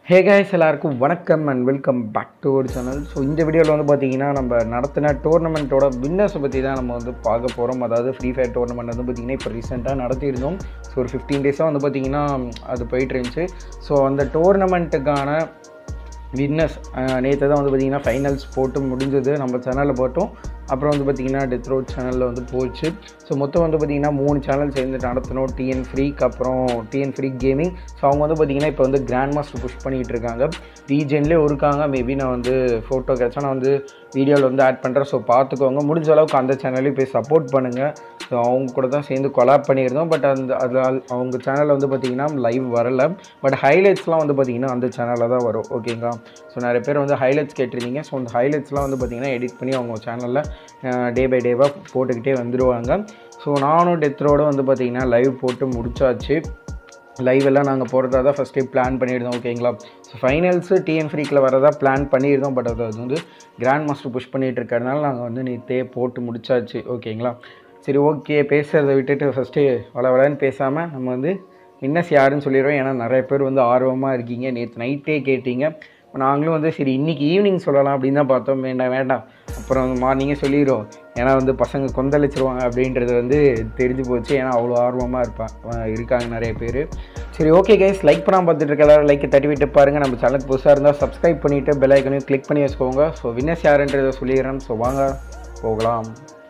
ஹே guys எல்லாருக்கும் வணக்கம் and welcome back to ஒரு சேனல் ஸோ இந்த வீடியோவில் வந்து பார்த்தீங்கன்னா நம்ம நடத்தின டோர்னமெண்ட்டோட வின்னர்ஸை பற்றி தான் நம்ம வந்து பார்க்க போகிறோம் அதாவது ஃப்ரீ ஃபயர் டோர்னமெண்ட் வந்து பார்த்திங்கன்னா இப்போ ரீசெண்டாக நடத்தியிருந்தோம் ஸோ ஒரு ஃபிஃப்டீன் டேஸாக வந்து பார்த்திங்கன்னா அது போயிட்டு இருந்துச்சு ஸோ அந்த டோர்னமெண்ட்டுக்கான வின்னர்ஸ் நேற்று தான் வந்து பார்த்திங்கன்னா ஃபைனல்ஸ் போட்டு முடிஞ்சது நம்ம சேனலில் போட்டோம் அப்புறம் வந்து பார்த்திங்கன்னா டெத் ரோட் சேனலில் வந்து போச்சு ஸோ மொத்தம் வந்து பார்த்திங்கன்னா மூணு சேனல் சேர்ந்து நடத்தணும் டிஎன் ஃப்ரீக் அப்புறம் டிஎன் ஃப்ரீக் கேமிங் ஸோ அவங்க வந்து பார்த்திங்கன்னா இப்போ வந்து கிராண்ட் மாஸ்டர் புஷ் பண்ணிகிட்டு இருக்காங்க ரீஜன்லேயே இருக்காங்க மேபி நான் வந்து ஃபோட்டோ கேட்சா நான் வந்து வீடியோவில் வந்து ஆட் பண்ணுறேன் ஸோ பார்த்துக்கோங்க முடிஞ்ச அளவுக்கு அந்த சேனல்லையும் போய் சப்போர்ட் பண்ணுங்கள் ஸோ அவங்க கூட தான் சேர்ந்து கொலாப் பண்ணியிருந்தோம் பட் அந்த அது அவங்க சேனலில் வந்து பார்த்திங்கன்னா லைவ் வரல பட் ஹைலைட்ஸ்லாம் வந்து பார்த்திங்கன்னா அந்த சேனலில் தான் வரும் ஓகேங்களா ஸோ நிறைய பேர் வந்து ஹைலைட்ஸ் கேட்டிருந்தீங்க ஸோ அந்த ஹைலைட்ஸ்லாம் வந்து பார்த்திங்கன்னா எடிட் பண்ணி அவங்க சேனலில் டே பை டேவாக போட்டுக்கிட்டே வந்துடுவாங்க ஸோ நானும் டெத்ரோட வந்து பார்த்திங்கன்னா லைவ் போட்டு முடிச்சாச்சு லைவ் எல்லாம் நாங்கள் போகிறதா தான் ஃபஸ்ட்டே பிளான் பண்ணியிருந்தோம் ஓகேங்களா ஸோ ஃபைனல்ஸு டிஎன் ஃப்ரீக்கில் வரதா பிளான் பண்ணியிருந்தோம் பட் அது வந்து கிராண்ட் மாஸ்டர் புஷ் பண்ணிகிட்டு இருக்கிறதுனால நாங்கள் வந்து நேற்றே போட்டு முடிச்சாச்சு ஓகேங்களா சரி ஓகே பேசுகிறத விட்டுட்டு ஃபஸ்ட்டு வள வளன்னு பேசாமல் நம்ம வந்து வின்னர்ஸ் யாருன்னு சொல்லிடுவோம் ஏன்னா நிறைய பேர் வந்து ஆர்வமாக இருக்கீங்க நேற்று நைட்டே கேட்டீங்க நாங்களும் வந்து சரி இன்றைக்கி ஈவினிங் சொல்லலாம் அப்படின்னு தான் பார்த்தோம் வேண்டாம் வேண்டாம் அப்புறம் மார்னிங்கே சொல்லிடுவோம் ஏன்னா வந்து பசங்க கொந்தளிச்சிருவாங்க அப்படின்றது வந்து தெரிஞ்சு போச்சு ஏன்னா அவ்வளோ ஆர்வமாக இருப்பாங்க இருக்காங்க நிறைய பேர் சரி ஓகே கைஸ் லைக் பண்ணாமல் பார்த்துட்டு இருக்க எல்லாரும் லைக்கை தட்டி விட்டு பாருங்கள் நம்ம சேனலுக்கு புதுசாக இருந்தால் சப்ஸ்கிரைப் பண்ணிவிட்டு பெல் ஐக்கனையும் கிளிக் பண்ணி வச்சுக்கோங்க ஸோ வின்னர்ஸ் யாருன்றதை சொல்லிடுறேன் ஸோ வாங்க போகலாம்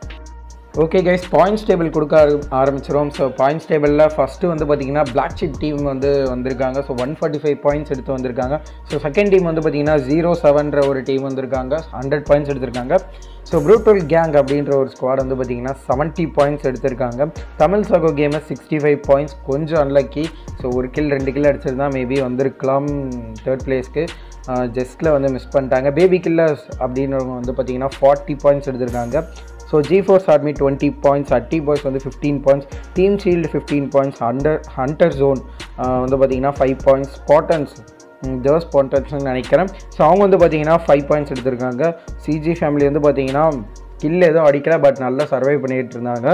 ஓகே கைஸ் பாயிண்ட்ஸ் டேபிள் கொடுக்க ஆர- ஆரம்பிச்சிரும் ஸோ பாயிண்ட்ஸ் டேபிளில் ஃபஸ்ட்டு வந்து பார்த்தீங்கன்னா பிளாக் ஷிப் டீம் வந்து வந்திருக்காங்க so one forty five points எடுத்து வந்திருக்காங்க ஸோ செகண்ட் டீம் வந்து பார்த்தீங்கன்னா ஜீரோ செவன்ற ஒரு டீம் வந்திருக்காங்க ஹண்ட்ரட் பாயிண்ட்ஸ் எடுத்திருக்காங்க ஸோ ப்ரூட்டல் கேங் அப்படின்ற ஒரு ஸ்குவாட் வந்து பார்த்தீங்கன்னா செவன்ட்டி பாயிண்ட்ஸ் எடுத்திருக்காங்க தமிழ் சகோ கேமர் சிக்ஸ்டி ஃபைவ் பாயிண்ட்ஸ் கொஞ்சம் அன்லக்கி ஸோ ஒரு கில் ரெண்டு கில் அடிச்சிருந்தா மேபி வந்திருக்கலாம் தேர்ட் பிளேஸ்க்கு ஜஸ்ட்டில் வந்து மிஸ் பண்ணிட்டாங்க பேபி கில்லர்ஸ் அப்படின்றவங்க வந்து பார்த்தீங்கன்னா ஃபார்ட்டி பாயிண்ட்ஸ் எடுத்திருக்காங்க so G force army twenty points அட்டி பாய்ஸ் வந்து fifteen points team shield fifteen points hunter hunter zone வந்து பார்த்தீங்கன்னா ஃபைவ் பாயிண்ட்ஸ் ஸ்பாட்டன்ஸ் ஜர்ஸ் பாயிண்ட்ஸ்னு நினைக்கிறேன் ஸோ அவங்க வந்து பார்த்தீங்கன்னா ஃபைவ் பாயிண்ட்ஸ் எடுத்திருக்காங்க சிஜி ஃபேமிலி வந்து பார்த்தீங்கன்னா கில் எதுவும் அடிக்கல பட் நல்லா சர்வை பண்ணிகிட்டு இருந்தாங்க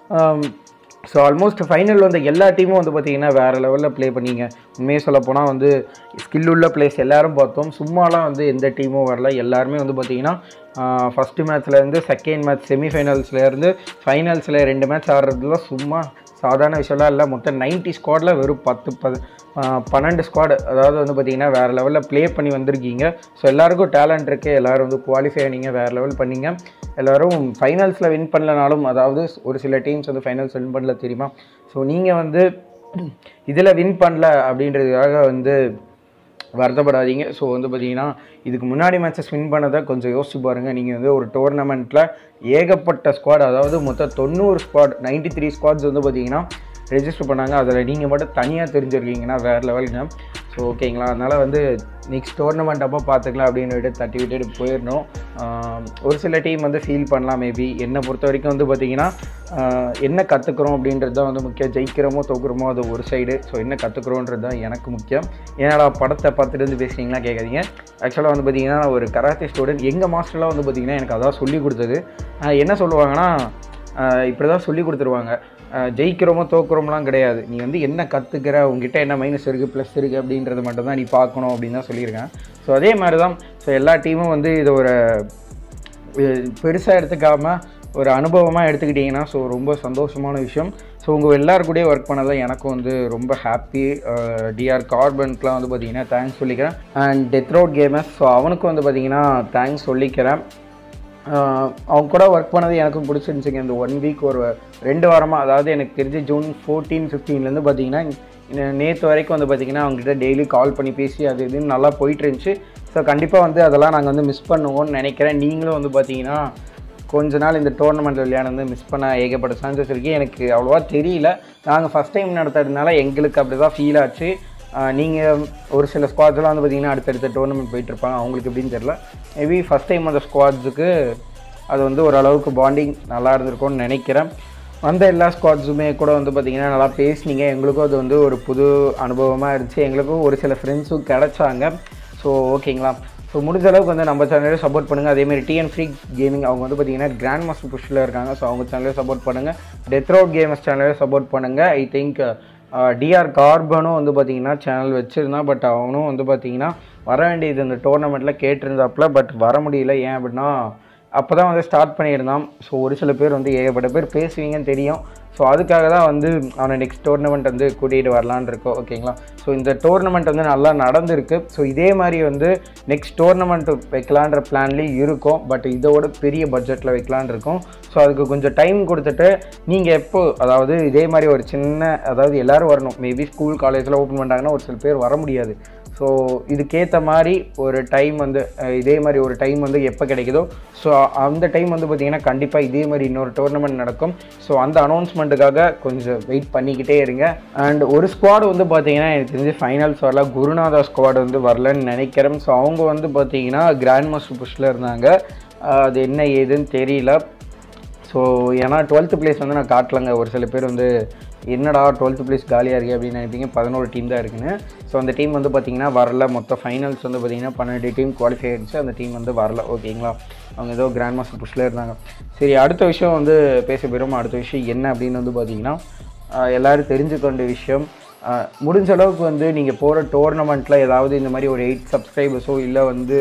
ஸோ ஆல்மோஸ்ட் ஃபைனல் வந்த எல்லா டீமும் வந்து பார்த்தீங்கன்னா வேறு லெவலில் ப்ளே பண்ணீங்க உண்மையை சொல்ல போனால் வந்து ஸ்கில் உள்ள பிளேஸ் எல்லாரும் பார்த்தோம் சும்மாலாம் வந்து எந்த டீமும் வரல எல்லாருமே வந்து பார்த்தீங்கன்னா ஃபஸ்ட்டு மேட்ச்லேருந்து செகண்ட் மேட்ச் செமிஃபைனல்ஸ்லேருந்து ஃபைனல்ஸில் ரெண்டு மேட்ச் ஆடுறதுல சும்மா சாதாரண விஷயம்லாம் இல்லை மொத்தம் 90 ஸ்குவாடில் வெறும் பத்து பது ஆஹ் பன்னெண்டு ஸ்குவாடு அதாவது வந்து பார்த்தீங்கன்னா வேறு லெவலில் ப்ளே பண்ணி வந்திருக்கீங்க ஸோ எல்லாருக்கும் டேலண்ட் இருக்குது எல்லோரும் வந்து குவாலிஃபை ஆனீங்க வேறு லெவல் பண்ணீங்க எல்லோரும் ஃபைனல்ஸில் வின் பண்ணலனாலும் அதாவது ஒரு சில டீம்ஸ் வந்து ஃபைனல்ஸ் வின் பண்ணல தெரியுமா ஸோ நீங்கள் வந்து இதில் வின் பண்ணல அப்படின்றதுக்காக வந்து வருத்தப்படாதீங்க ஸோ வந்து பார்த்தீங்கன்னா இதுக்கு முன்னாடி மேட்சஸ் வின் பண்ணதை கொஞ்சம் யோசிச்சு பாருங்கள் நீங்கள் வந்து ஒரு டோர்னமெண்ட்டில் ஏகப்பட்ட ஸ்குவாட் அதாவது மொத்தம் தொண்ணூறு ஸ்குவாட் 93 த்ரீ ஸ்குவாட்ஸ் வந்து பார்த்தீங்கன்னா ரெஜிஸ்டர் பண்ணாங்க அதில் நீங்கள் மட்டும் தனியாக தெரிஞ்சிருக்கீங்கன்னா வேறு லெவலுங்க ஸோ ஓகேங்களா அதனால் வந்து நெக்ஸ்ட் டோர்னமெண்ட் அப்போ பார்த்துக்கலாம் அப்படின்னு விட்டு தட்டி விட்டுட்டு போயிடணும் ஆஹ் ஒரு சில டீம் வந்து ஃபீல் பண்ணலாம் மேபி என்னை பொறுத்த வரைக்கும் வந்து பார்த்தீங்கன்னா ஆஹ் என்ன கற்றுக்குறோம் அப்படின்றது தான் வந்து முக்கியம் ஜெயிக்கிறோமோ தோக்குறோமோ அது ஒரு சைடு ஸோ என்ன கற்றுக்குறோன்றது தான் எனக்கு முக்கியம் ஏன்னா படத்தை பார்த்துட்டு வந்து பேசுனீங்களா கேட்காதீங்க ஆக்சுவலாக வந்து பார்த்தீங்கன்னா நான் ஒரு கராத்தே ஸ்டூடெண்ட் எங்கள் மாஸ்டர்லாம் வந்து பார்த்தீங்கன்னா எனக்கு அதான் சொல்லி கொடுத்தது ஆஹ் என்ன சொல்லுவாங்கன்னா இப்படி தான் சொல்லி கொடுத்துருவாங்க ஆஹ் ஜெயிக்கிறோமோ தோக்குறோம்லாம் கிடையாது நீ வந்து என்ன கற்றுக்கிற உங்ககிட்ட என்ன மைனஸ் இருக்குது ப்ளஸ் இருக்குது அப்படின்றது மட்டும் தான் நீ பார்க்கணும் அப்படின்னு தான் சொல்லியிருக்கேன் ஸோ அதே மாதிரி தான் ஸோ எல்லா டீமும் வந்து இது ஒரு பெருசாக எடுத்துக்காமல் ஒரு அனுபவமாக எடுத்துக்கிட்டிங்கன்னா ஸோ ரொம்ப சந்தோஷமான விஷயம் ஸோ உங்கள் எல்லார் கூடயும் ஒர்க் பண்ணதான் எனக்கும் வந்து ரொம்ப ஹாப்பி டிஆர் கார்பனுக்குலாம் வந்து பார்த்தீங்கன்னா தேங்க்ஸ் சொல்லிக்கிறேன் and death road gamers so அவனுக்கும் வந்து பார்த்தீங்கன்னா தேங்க்ஸ் சொல்லிக்கிறேன் ஆஹ் அவங்க கூட ஒர்க் பண்ணது எனக்கும் பிடிச்சிருந்துச்சிங்க இந்த ஒன் வீக் ஒரு ரெண்டு வாரமாக அதாவது எனக்கு தெரிஞ்சு ஜூன் ஃபோர்டீன் ஃபிஃப்டீன்லேருந்து பார்த்தீங்கன்னா நேற்று வரைக்கும் வந்து பார்த்தீங்கன்னா அவங்ககிட்ட டெய்லி கால் பண்ணி பேசி அது இதுன்னு நல்லா போயிட்டு இருந்துச்சு ஸோ கண்டிப்பாக வந்து அதெல்லாம் நாங்கள் வந்து மிஸ் பண்ணுவோம்னு நினைக்கிறேன் நீங்களும் வந்து பார்த்தீங்கன்னா கொஞ்ச நாள் இந்த டோர்னமெண்ட் விளையாடுறது மிஸ் பண்ண ஏகப்பட்ட சான்சஸ் இருக்குது எனக்கு அவ்வளோவா தெரியல நாங்கள் ஃபஸ்ட் டைம் நடத்துறதுனால எங்களுக்கு அப்படி தான் ஃபீல் ஆச்சு நீங்கள் ஒரு சில ஸ்குவாட்ஸ்லாம் வந்து பார்த்தீங்கன்னா அடுத்தடுத்த டோர்னமெண்ட் போயிட்டுருப்பாங்க அவங்களுக்கு எப்படின்னு தெரில மேபி ஃபஸ்ட் டைம் அந்த ஸ்குவாட்ஸுக்கு அது வந்து ஓரளவுக்கு பாண்டிங் நல்லா இருந்திருக்கும்னு நினைக்கிறேன் வந்த எல்லா ஸ்குவாட்ஸுமே கூட வந்து பார்த்தீங்கன்னா நல்லா பேசுனீங்க எங்களுக்கும் அது வந்து ஒரு புது அனுபவமாக இருந்துச்சு எங்களுக்கும் ஒரு சில ஃப்ரெண்ட்ஸும் கிடச்சாங்க ஸோ ஓகேங்களா ஸோ முடிஞ்ச அளவுக்கு வந்து நம்ம சேனலையும் சப்போர்ட் பண்ணுங்கள் அதேமாதிரி டிஎன் ஃப்ரீ கேமிங் அவங்க வந்து பார்த்தீங்கன்னா கிராண்ட் மாஸ்டர் புஷ்ஷில் இருக்காங்க ஸோ அவங்க சேனலையும் சப்போர்ட் பண்ணுங்கள் டெத் ரோட் கேமர்ஸ் சேனலையும் சப்போர்ட் பண்ணுங்கள் ஐ திங்க் டிஆர் கார்பனும் வந்து பார்த்தீங்கன்னா சேனல் வச்சுருந்தான் பட் அவனும் வந்து பார்த்தீங்கன்னா வர வேண்டியது இந்த டோர்னமெண்ட்டில் கேட்டிருந்தாப்புல பட் வர முடியல ஏன் அப்படின்னா அப்போ தான் வந்து ஸ்டார்ட் பண்ணியிருந்தான் ஸோ ஒரு சில பேர் வந்து ஏகப்பட்ட பேர் பேசுவீங்கன்னு தெரியும் ஸோ அதுக்காக தான் வந்து அவனை நெக்ஸ்ட் டோர்னமெண்ட் வந்து கூட்டிகிட்டு வரலான்னு இருக்கோம் ஓகேங்களா ஸோ இந்த டோர்னமெண்ட் வந்து நல்லா நடந்திருக்கு ஸோ இதே மாதிரி வந்து நெக்ஸ்ட் டோர்னமெண்ட் வைக்கலான்ற பிளான்லேயும் இருக்கும் பட் இதோட பெரிய பட்ஜெட்டில் வைக்கலான்னு இருக்கோம் ஸோ அதுக்கு கொஞ்சம் டைம் கொடுத்துட்டு நீங்கள் எப்போ அதாவது இதே மாதிரி ஒரு சின்ன அதாவது எல்லோரும் வரணும் மேபி ஸ்கூல் காலேஜில் ஓப்பன் பண்ணிட்டாங்கன்னா ஒரு சில பேர் வர முடியாது ஸோ இதுக்கேற்ற மாதிரி ஒரு டைம் வந்து அஹ், இதே மாதிரி ஒரு டைம் வந்து எப்போ கிடைக்குதோ ஸோ அந்த டைம் வந்து பார்த்திங்கன்னா கண்டிப்பாக இதே மாதிரி இன்னொரு டோர்னமெண்ட் நடக்கும் ஸோ அந்த அனௌன்ஸ்மெண்ட்டுக்காக கொஞ்சம் வெயிட் பண்ணிக்கிட்டே இருங்க அண்ட் ஒரு ஸ்குவாட் வந்து பார்த்தீங்கன்னா எனக்கு தெரிஞ்சு ஃபைனல்ஸ் வரல குருநாதா ஸ்குவாட் வந்து வரலன்னு நினைக்கிறேன் ஸோ அவங்க வந்து பார்த்தீங்கன்னா கிராண்ட் மாஸ்டர் புஷ்ல இருந்தாங்க அஹ், அது என்ன ஏதுன்னு தெரியல ஸோ ஏன்னா டுவெல்த்து பிளேஸ் வந்து நான் காட்டலங்க ஒரு சில பேர் வந்து என்னடா டுவெல்த்து பிளேஸ் காலியாக இருக்குது அப்படின்னு நினைப்பீங்க பதினோரு டீம் தான் இருக்குன்னு ஸோ அந்த டீம் வந்து பார்த்திங்கன்னா வரல மொத்த ஃபைனல்ஸ் வந்து பார்த்திங்கன்னா பன்னெண்டு டீம் குவாலிஃபை ஆயிடுச்சு அந்த டீம் வந்து வரல ஓகேங்களா அவங்க ஏதோ கிராண்ட் மாஸ்டர் புஷ்ல இருந்தாங்க சரி அடுத்த விஷயம் வந்து பேச போயிடும் அடுத்த விஷயம் என்ன அப்படின்னு வந்து பார்த்திங்கன்னா ஆஹ் எல்லாரும் தெரிஞ்சுக்க வேண்டிய விஷயம் ஆஹ் முடிஞ்ச அளவுக்கு வந்து நீங்கள் போகிற டோர்னமெண்ட்டில் ஏதாவது இந்த மாதிரி ஒரு எயிட் சப்ஸ்கிரைபர்ஸோ இல்லை வந்து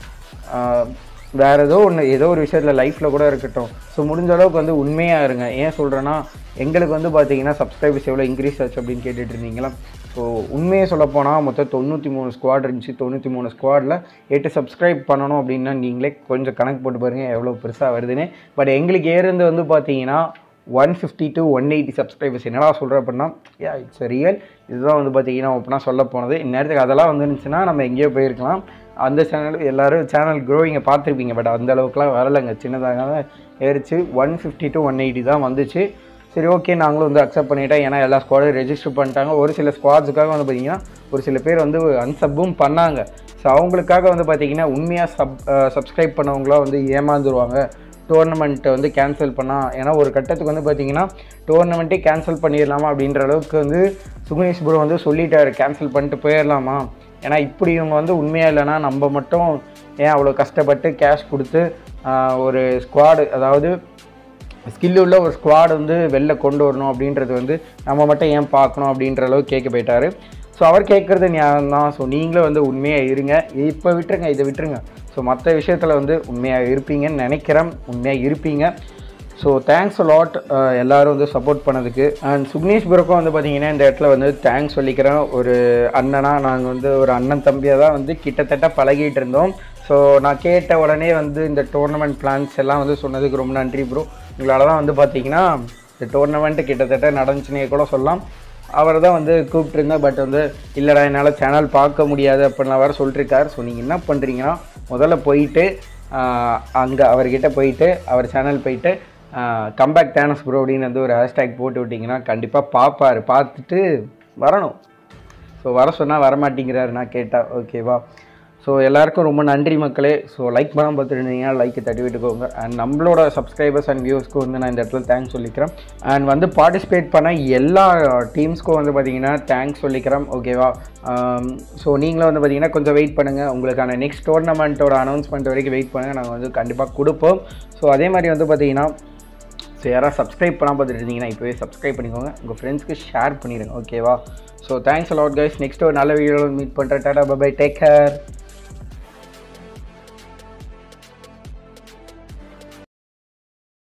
ஆஹ் வேறு ஏதோ ஒன்று ஏதோ ஒரு விஷயத்தில் லைஃப்பில் கூட இருக்கட்டும் ஸோ முடிஞ்ச அளவுக்கு வந்து உண்மையாக இருங்க ஏன் சொல்கிறேன்னா எங்களுக்கு வந்து பார்த்தீங்கன்னா சப்ஸ்கிரைபர்ஸ் எவ்வளோ இன்க்ரீஸ் ஆச்சு அப்படின்னு கேட்டுட்டு இருந்தீங்களா ஸோ உண்மையை சொல்லப்போனால் மொத்தம் தொண்ணூற்றி மூணு ஸ்குவாட் இருந்துச்சு தொண்ணூற்றி மூணு ஸ்குவாடில் எட்டு சப்ஸ்கிரைப் பண்ணணும் அப்படின்னா நீங்களே கொஞ்சம் கணக்கு போட்டு பாருங்கள் எவ்வளோ பெருசாக வருதுன்னு பட் எங்களுக்கு ஏறது வந்து பார்த்தீங்கன்னா one fifty to one eighty subscribers என்னடா சொல்கிறேன் அப்படின்னா யா இட்ஸ் ரியல் இதுதான் வந்து பார்த்தீங்கன்னா ஓப்பனாக சொல்ல போனது இந்நேரத்துக்கு அதெல்லாம் வந்துருந்துச்சுன்னா நம்ம எங்கேயோ போயிருக்கலாம் அந்த சேனல் எல்லோரும் சேனல் க்ரோவிங்கை பார்த்துருப்பீங்க பட் அந்த அளவுக்குலாம் வரலைங்க சின்னதாக தான் ஏறிச்சு one fifty to one eighty தான் வந்துச்சு சரி ஓகே நாங்களும் வந்து அக்செப்ட் பண்ணிட்டோம் ஏன்னா எல்லா ஸ்குவாடும் ரெஜிஸ்டர் பண்ணிட்டாங்க ஒரு சில ஸ்குவாட்ஸுக்காக வந்து பார்த்தீங்கன்னா ஒரு சில பேர் வந்து அன்சப்பும் பண்ணாங்க ஸோ அவங்களுக்காக வந்து பார்த்தீங்கன்னா உண்மையாக சப் சப்ஸ்கிரைப் பண்ணவங்களாம் வந்து ஏமாந்துருவாங்க டோர்னமெண்ட்டை வந்து கேன்சல் பண்ணால் ஏன்னா ஒரு கட்டத்துக்கு வந்து பார்த்தீங்கன்னா டோர்னமெண்ட்டே கேன்சல் பண்ணிடலாமா அப்படின்ற அளவுக்கு வந்து சுகுனேஷ் ப்ரோ வந்து சொல்லிட்டாரு கேன்சல் பண்ணிட்டு போயிடலாமா ஏன்னா இப்படி இவங்க வந்து உண்மையாக இல்லைன்னா நம்ம மட்டும் ஏன் அவ்வளோ கஷ்டப்பட்டு கேஷ் கொடுத்து ஆஹ், ஒரு ஸ்குவாடு அதாவது ஸ்கில் உள்ள ஒரு ஸ்குவாட் வந்து வெளில கொண்டு வரணும் அப்படின்றது வந்து நம்ம மட்டும் ஏன் பார்க்கணும் அப்படின்ற அளவுக்கு கேட்க போயிட்டாரு ஸோ அவர் கேட்குறது ஞாபகம் தான் ஸோ நீங்களும் வந்து உண்மையாக இருங்க இப்போ விட்டுருங்க இதை விட்டுருங்க ஸோ மற்ற விஷயத்தில் வந்து உண்மையாக இருப்பீங்கன்னு நினைக்கிறேன் உண்மையாக இருப்பீங்க ஸோ தேங்க்ஸ் லாட் எல்லாரும் வந்து சப்போர்ட் பண்ணதுக்கு அண்ட் சுக்னேஷ் புரோக்கும் வந்து பார்த்தீங்கன்னா இந்த இடத்துல வந்து தேங்க்ஸ் சொல்லிக்கிறேன் ஒரு அண்ணனாக நாங்கள் வந்து ஒரு அண்ணன் தம்பியாக தான் வந்து கிட்டத்தட்ட பழகிட்டு இருந்தோம் ஸோ நான் கேட்ட உடனே வந்து இந்த டோர்னமெண்ட் பிளான்ஸ் எல்லாம் வந்து சொன்னதுக்கு ரொம்ப நன்றி ப்ரோ உங்களால் தான் வந்து பார்த்தீங்கன்னா இந்த டோர்னமெண்ட்டு கிட்டத்தட்ட நடந்துச்சுன்னே கூட சொல்லலாம் அவர் தான் வந்து கூப்பிட்டுருந்தேன் பட் வந்து இல்லைடா என்னால் சேனல் பார்க்க முடியாது அப்படின்லாம் வேறு சொல்லிட்டுருக்கார் ஸோ நீங்கள் என்ன பண்ணுறீங்கன்னா முதல்ல போயிட்டு அங்கே அவர்கிட்ட போயிட்டு அவர் சேனல் போயிட்டு கம்பேக் தேனஸ் ப்ரோ அப்படின்னு வந்து ஒரு ஹேஷ்டேக் போட்டு விட்டிங்கன்னா கண்டிப்பாக பார்ப்பார் பார்த்துட்டு வரணும் ஸோ வர சொன்னால் வரமாட்டேங்கிறாரு நான் கேட்டால் ஓகேவா ஸோ எல்லாருக்கும் ரொம்ப நன்றி மக்களே ஸோ லைக் பண்ணாமல் பார்த்துருந்தீங்கன்னா லைக்கை தட்டி விட்டுக்கோங்க அண்ட் நம்மளோட சப்ஸ்கிரைபர்ஸ் அண்ட் வியூஸ்க்கும் வந்து நான் இந்த இடத்துல தேங்க்ஸ் சொல்லிக்கிறேன் அண்ட் வந்து பார்ட்டிசிபேட் பண்ண எல்லா டீம்ஸ்க்கும் வந்து பார்த்தீங்கன்னா தேங்க்ஸ் சொல்லிக்கிறேன் ஓகேவா ஸோ நீங்களும் வந்து பார்த்தீங்கன்னா கொஞ்சம் வெயிட் பண்ணுங்கள் உங்களுக்கான நெக்ஸ்ட் டோர்னமெண்ட்டோட அனௌன்ஸ்மெண்ட் வரைக்கும் வெயிட் பண்ணுங்கள் நாங்கள் வந்து கண்டிப்பாக கொடுப்போம் ஸோ அதே மாதிரி வந்து பார்த்தீங்கன்னா ஸோ யாராவது சப்ஸ்கிரைப் பண்ணால் பார்த்துட்டு இருந்தீங்கன்னா இப்போவே சப்ஸ்கிரைப் பண்ணிக்கோங்க உங்கள் ஃப்ரெண்ட்ஸ்க்கு ஷேர் பண்ணிடுங்க ஓகேவா so thanks a lot guys next ஒரு நல்ல வீடியோவில் மீட் பண்ணுறேன் டாடா பை டேக் கேர்